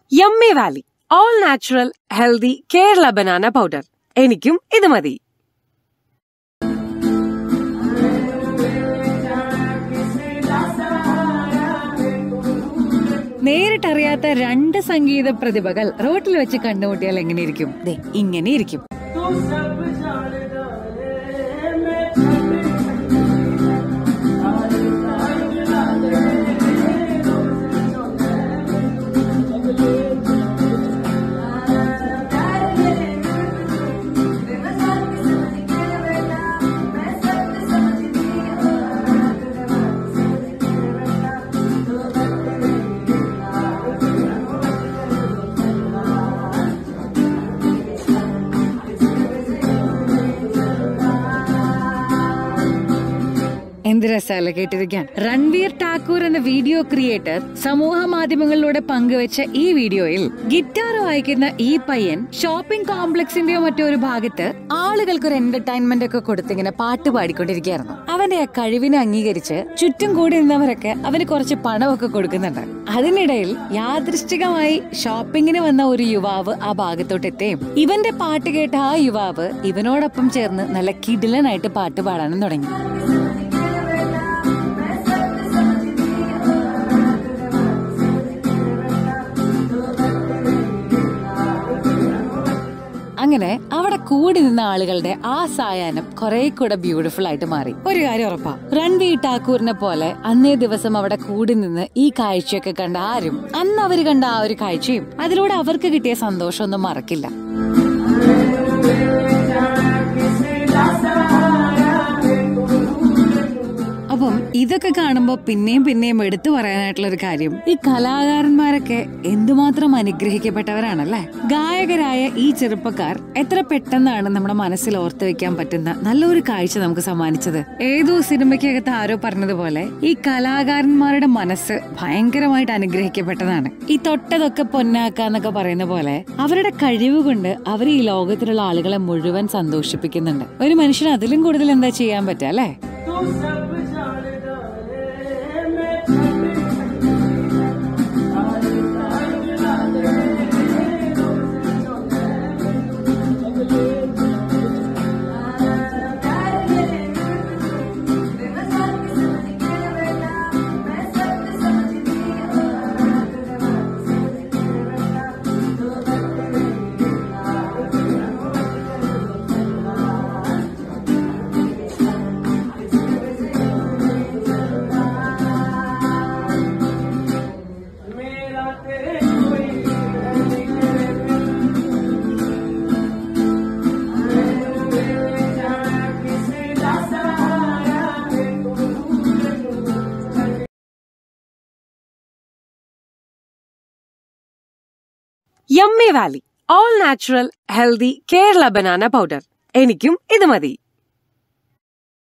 yummy valley all natural healthy Kerala banana powder എനിക്കും ഇത് മതി നേരിട്ടറിയാത്ത രണ്ട് സംഗീത പ്രതിഭകൾ റോട്ടിൽ വെച്ച് കണ്ടുമുട്ടിയാൽ എങ്ങനെയിരിക്കും ദേ ഇങ്ങനെ ഇരിക്കും എന്ത് രസമല്ലേ കേട്ടിരിക്കാൻ രൺവീർ ടാക്കൂർ എന്ന വീഡിയോ ക്രിയേറ്റർ സമൂഹ മാധ്യമങ്ങളിലൂടെ പങ്കുവച്ച ഈ വീഡിയോയിൽ ഗിറ്റാർ വായിക്കുന്ന ഈ പയ്യൻ ഷോപ്പിംഗ് കോംപ്ലക്സിന്റെയോ മറ്റോ ഒരു ഭാഗത്ത് ആളുകൾക്ക് ഒരു എന്റർടൈൻമെന്റ് ഒക്കെ കൊടുത്തിങ്ങനെ പാട്ട് പാടിക്കൊണ്ടിരിക്കുകയായിരുന്നു അവന്റെ ആ കഴിവിനെ അംഗീകരിച്ച് ചുറ്റും കൂടി നിന്നവരൊക്കെ അവന് കുറച്ച് പണമൊക്കെ കൊടുക്കുന്നുണ്ട് അതിനിടയിൽ യാദൃശ്ചികമായി ഷോപ്പിങ്ങിന് വന്ന ഒരു യുവാവ് ആ ഭാഗത്തോട്ട് എത്തുകയും ഇവന്റെ പാട്ട് കേട്ട ആ യുവാവ് ഇവനോടൊപ്പം ചേർന്ന് നല്ല കിടിലനായിട്ട് പാട്ട് പാടാനും തുടങ്ങി അങ്ങനെ അവിടെ കൂടി നിന്ന ആളുകളുടെ ആ സായാഹ്നം കുറെ കൂടെ ബ്യൂട്ടിഫുൾ ആയിട്ട് മാറി ഒരു കാര്യം ഉറപ്പാ രൺവീർ ടാക്കൂറിനെ പോലെ അന്നേ ദിവസം അവിടെ കൂടി നിന്ന് ഈ കാഴ്ചയൊക്കെ കണ്ട ആരും അന്ന് അവര് കണ്ട ആ ഒരു കാഴ്ചയും അതിലൂടെ അവർക്ക് കിട്ടിയ സന്തോഷമൊന്നും മറക്കില്ല അപ്പം ഇതൊക്കെ കാണുമ്പോൾ പിന്നെയും പിന്നെയും എടുത്തു പറയാനായിട്ടുള്ള ഒരു കാര്യം ഈ കലാകാരന്മാരൊക്കെ എന്തുമാത്രം അനുഗ്രഹിക്കപ്പെട്ടവരാണല്ലേ ഗായകരായ ഈ ചെറുപ്പക്കാർ എത്ര പെട്ടെന്നാണ് നമ്മുടെ മനസ്സിൽ ഓർത്തു വെക്കാൻ പറ്റുന്ന നല്ലൊരു കാഴ്ച നമുക്ക് സമ്മാനിച്ചത് ഏതോ സിനിമയ്ക്കകത്ത് ആരോ പറഞ്ഞതുപോലെ ഈ കലാകാരന്മാരുടെ മനസ്സ് ഭയങ്കരമായിട്ട് അനുഗ്രഹിക്കപ്പെട്ടതാണ് ഈ തൊട്ടതൊക്കെ പൊന്നാക്കാന്നൊക്കെ പറയുന്ന പോലെ അവരുടെ കഴിവ് കൊണ്ട് അവർ ഈ ലോകത്തിലുള്ള ആളുകളെ മുഴുവൻ സന്തോഷിപ്പിക്കുന്നുണ്ട് ഒരു മനുഷ്യന് അതിലും കൂടുതൽ എന്താ ചെയ്യാൻ പറ്റുക അല്ലേ yummy valley all natural healthy Kerala banana powder എനിക്കും ഇത് മതി